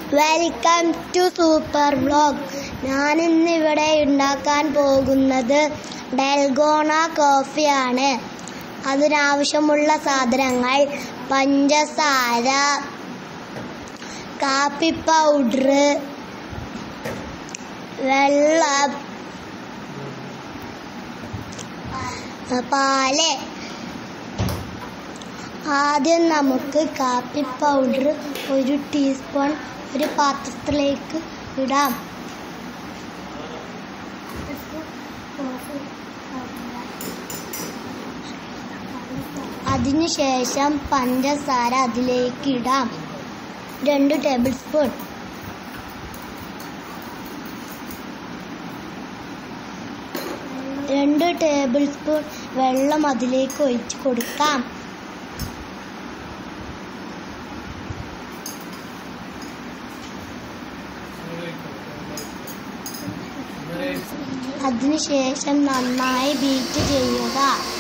welcome to super vlog ഞാൻ ഇന്ന് ഇവിടെ ഉണ്ടാക്കാൻ പോകുന്നത് ഡൽഗോണ കോഫിയാണ് അതിനാവശ്യമുള്ള സാധനങ്ങൾ പഞ്ചസാര കാപ്പി പൗഡർ വെള്ളം പാല് ആദ്യം നമുക്ക് കാപ്പി പൗഡർ ഒരു ടീസ്പൂൺ ഒരു പാത്രത്തിലേക്ക് ഇടാം അതിനുശേഷം പഞ്ചസാര അതിലേക്ക് ഇടാം രണ്ട് ടേബിൾ സ്പൂൺ രണ്ട് ടേബിൾ സ്പൂൺ വെള്ളം അതിലേക്ക് ഒഴിച്ച് കൊടുക്കാം അതിനുശേഷം നന്നായി ബീറ്റ് ചെയ്യുക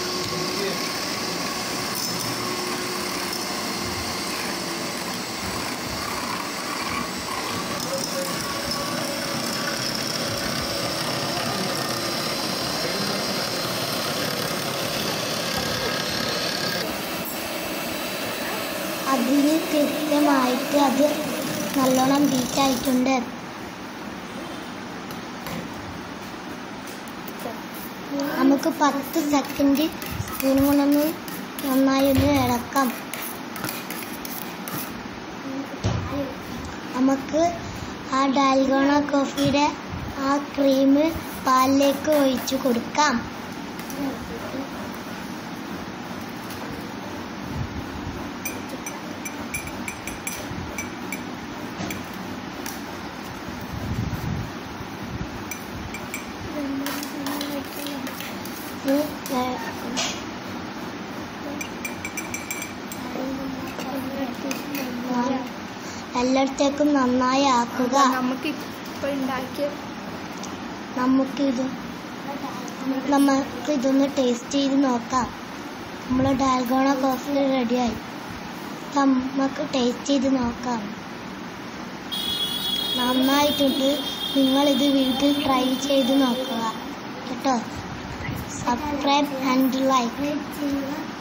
അതിന് കൃത്യമായിട്ട് അത് നല്ലോണം ബീറ്റ് ആയിട്ടുണ്ട് നമുക്ക് പത്ത് സെക്കൻഡ് സ്പൂൺ കൊണ്ടൊന്ന് നന്നായി ഒന്ന് ഇളക്കാം നമുക്ക് ആ ഡാൽഗോണ കോഫിയുടെ ആ ക്രീം പാലിലേക്ക് ഒഴിച്ചു കൊടുക്കാം ഇത് ഏ- എല്ലായിടത്തേക്കും നന്നായി ആക്കുക നമുക്ക് ഇപ്പൊ ഉണ്ടാക്കിയ നമുക്കിത് നമുക്ക് ഇതൊന്ന് ടേസ്റ്റ് ചെയ്ത് നോക്കാം നമ്മൾ ഡാൽഗോണ കോഫി റെഡിയായി നമുക്ക് ടേസ്റ്റ് ചെയ്ത് നോക്കാം നന്നായിട്ടുണ്ട് നിങ്ങളിത് വീട്ടിൽ ട്രൈ ചെയ്ത് നോക്കുക കേട്ടോ സബ്സ്ക്രൈബ് ആൻഡ് ലൈക്ക്